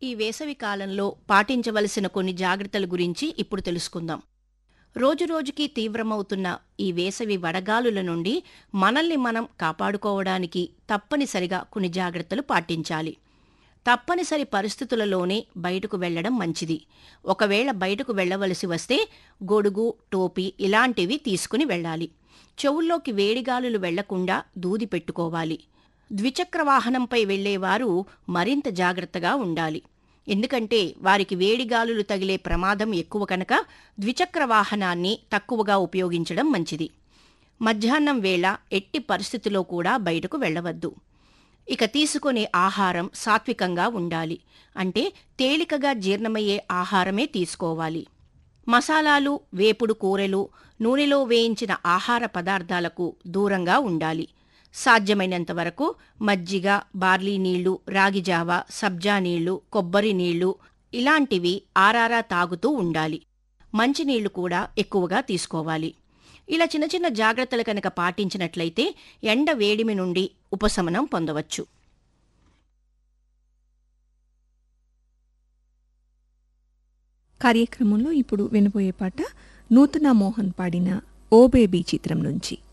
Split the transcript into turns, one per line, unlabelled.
ఈ వేసవి కాలంలో పాటించవలసిన కొన్ని జాగ్రత్తల గురించి ఇప్పుడు తెలుసుకుందాం రోజురోజుకి తీవ్రమవుతున్న ఈ వేసవి వడగాలుల నుండి మనల్ని మనం కాపాడుకోవడానికి తప్పనిసరిగా కొన్ని జాగ్రత్తలు పాటించాలి తప్పనిసరి పరిస్థితులలోనే బయటకు వెళ్లడం మంచిది ఒకవేళ బయటకు వెళ్లవలసి వస్తే గొడుగు టోపీ ఇలాంటివి తీసుకుని వెళ్ళాలి చెవుల్లోకి వేడిగాలులు వెళ్లకుండా దూది పెట్టుకోవాలి ద్విచక్ర వాహనంపై వెళ్లేవారు మరింత జాగ్రత్తగా ఉండాలి ఎందుకంటే వారికి వేడిగాలులు తగిలే ప్రమాదం ఎక్కువ కనుక ద్విచక్ర వాహనాన్ని తక్కువగా ఉపయోగించడం మంచిది మధ్యాహ్నం వేళ ఎట్టి పరిస్థితిలో కూడా బయటకు వెళ్లవద్దు ఇక తీసుకునే ఆహారం సాత్వికంగా ఉండాలి అంటే తేలికగా జీర్ణమయ్యే ఆహారమే తీసుకోవాలి మసాలాలు వేపుడు కూరలు నూనెలో వేయించిన ఆహార పదార్థాలకు దూరంగా ఉండాలి సాధ్యమైనంత వరకు మజ్జిగ బార్లీ నీళ్లు రాగిజావ సబ్జా నీళ్లు కొబ్బరి నీళ్లు ఇలాంటివి ఆరారా తాగుతూ ఉండాలి మంచినీళ్లు కూడా ఎక్కువగా తీసుకోవాలి ఇలా చిన్న చిన్న జాగ్రత్తలు కనుక పాటించినట్లయితే ఎండ వేడిమి నుండి ఉపశమనం పొందవచ్చు
కార్యక్రమంలో ఇప్పుడు వినబోయే పాట నూతన మోహన్ పాడిన ఓ బేబీ చిత్రం నుంచి